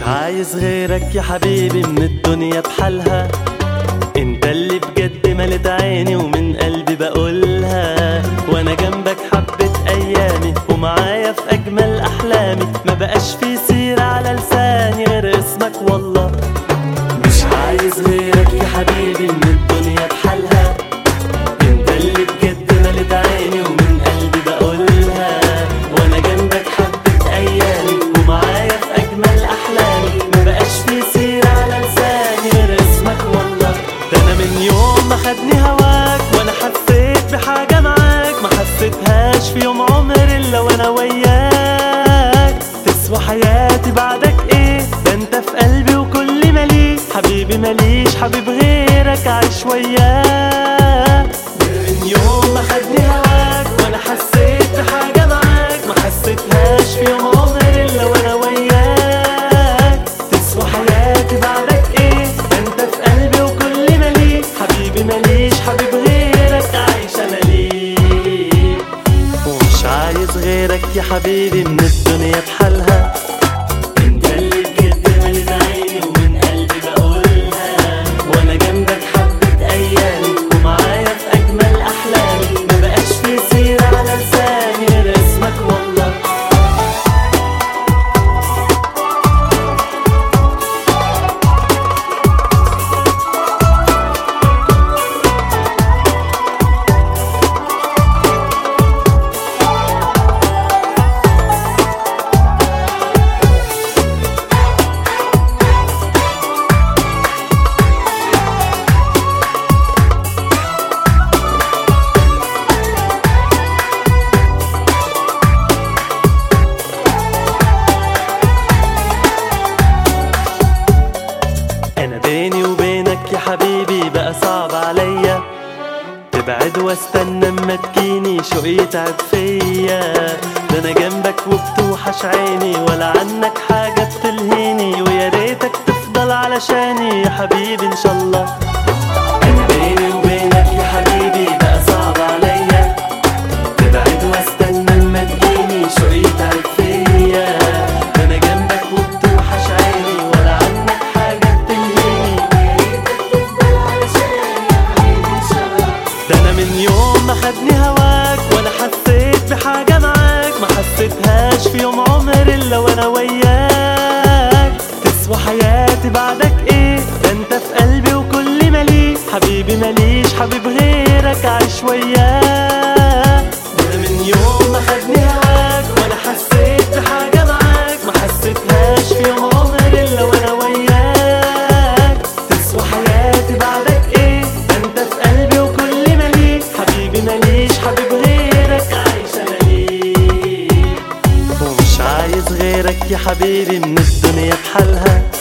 عايز غيرك يا حبيبي من الدنيا بحالها انت اللي بجد ملت عيني ومن قلبي بقولها وانا جنبك حبة ايامي ومعايا في اجمل احلامي ما بقاش في سيرة على لساني غير اسمك والله مش عايز غيرك يا حبيبي من الدنيا بحالها انت اللي بجد ملت عيني ومن قلبي بقولها وانا جنبك حبة ايامي ومعايا في اجمل احلامي ما بقاش في سيرة على لساني غير اسمك والله ده انا من يوم ما خدني هواك وانا حسيت بحاجة معاك ما حسيتهاش في يوم عمري الا وانا وياك تسوى حياتي بعدك ايه ده انت في قلبي وكل مالي حبيبي ماليش حبيب غيرك عايش وياك من يوم ما خدني هواك وانا حسيت بحاجة معاك ما حسيتهاش في يوم عمري الا وانا وياك تسوى حياتي بعدك ايه ده انت في قلبي وكل مالي حبيبي ماليش حبيب غيرك عايش انا ليك ومش عايز غيرك يا حبيبي من الدنيا بحالها انت اللي بجد ملت عيني ومن قلبي بقولها وانا جنبك حبة ايامي ومعايا في اجمل احلامي ما بقاش في سيرة على لساني غير اسمك والله انا بيني وبينك يا حبيبي بقى صعب عليا تبعد واستنى اما تجيني شوق يتعب فيا ده انا جنبك وبتوحش عيني ولا عنك حاجة بتلهيني ويا ريتك تفضل علشاني يا حبيبي ان شاء الله انا بيني وبينك يا حبيبي بقى صعب عليا تبعد واستنى اما تجيني شوق يتعب فيا ده انا جنبك وبتوحش عيني ولا عنك حاجة بتلهيني ده انا من يوم ما خدني هواك وانا حسيت بحاجة معاك ما حسيتهاش في يوم عمري الا وانا وياك تسوى حياتي بعدك ايه ده انت في قلبي وكل مالي حبيبي ماليش حبيب غيرك عايش وياك ده انا من يوم ما خدني هواك وانا حسيت بحاجة معاك ما حسيتهاش في يوم عمري الا وانا وياك تسوى حياتي بعدك ايه ده انت في قلبي وكل مالي حبيبي ماليش حبيب غيرك عايش انا ليك ومش عايز غيرك يا حبيبي من الدنيا بحالها